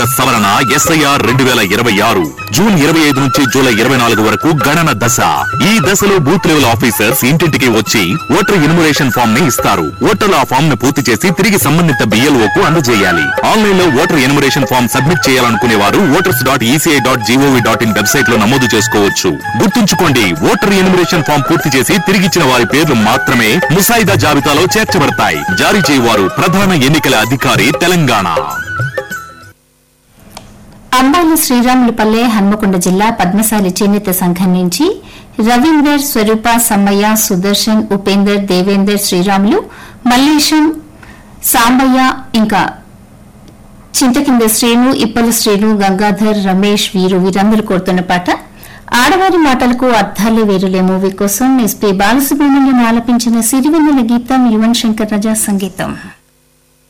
ఓటర్ల సవరణ ఎస్ఐఆర్ రెండు వేల ఇరవై ఆరు జూన్ ఇరవై ఐదు నుంచి జూలై ఇరవై నాలుగు వరకు గణన దశ ఈ దశలో బూత్ లెవెల్ ఆఫీసర్స్ ఇంటింటికి వచ్చి ఓటర్ ఇన్మురేషన్ ఫామ్ ని ఇస్తారు ఓటర్లు ఆ ఫామ్ ను పూర్తి చేసి తిరిగి సంబంధిత బిఎల్ఓ కు అందజేయాలి ఆన్లైన్ లో ఓటర్ ఇన్మురేషన్ ఫామ్ సబ్మిట్ చేయాలనుకునే వారు voters dot ECI dot GOV dot in website లో నమోదు చేసుకోవచ్చు గుర్తుంచుకోండి ఓటర్ ఎన్యుమరేషన్ ఫామ్ పూర్తి చేసి తిరిగిచ్చిన వారి పేర్లు మాత్రమే ముసాయిదా జాబితాలో చేర్చబడతాయి జారీ చేయవారు ప్రధాన ఎన్నికల అధికారి తెలంగాణ అంబాల శ్రీరాములపల్లె హన్మకొండ జిల్లా పద్మశాలి చేనేత సంఘం నుంచి రవీందర్ స్వరూప సమ్మయ్య సుదర్శన్ ఉపేందర్ దేవేందర్ శ్రీరాములు మల్లేశం సాంబయ్య ఇంకా చింతకింద శ్రీను ఇప్పల శ్రీను గంగాధర్ రమేష్ వీరు వీరందరూ కోరుతున్న పాట ఆడవారి మాటలకు అర్థాలే వేరులే మూవీ కోసం ఎస్పీ బాలసుబ్రహ్మణ్యం ఆలపించిన సిరివెన్నెల గీతం యువన్ శంకర్ రజా సంగీతం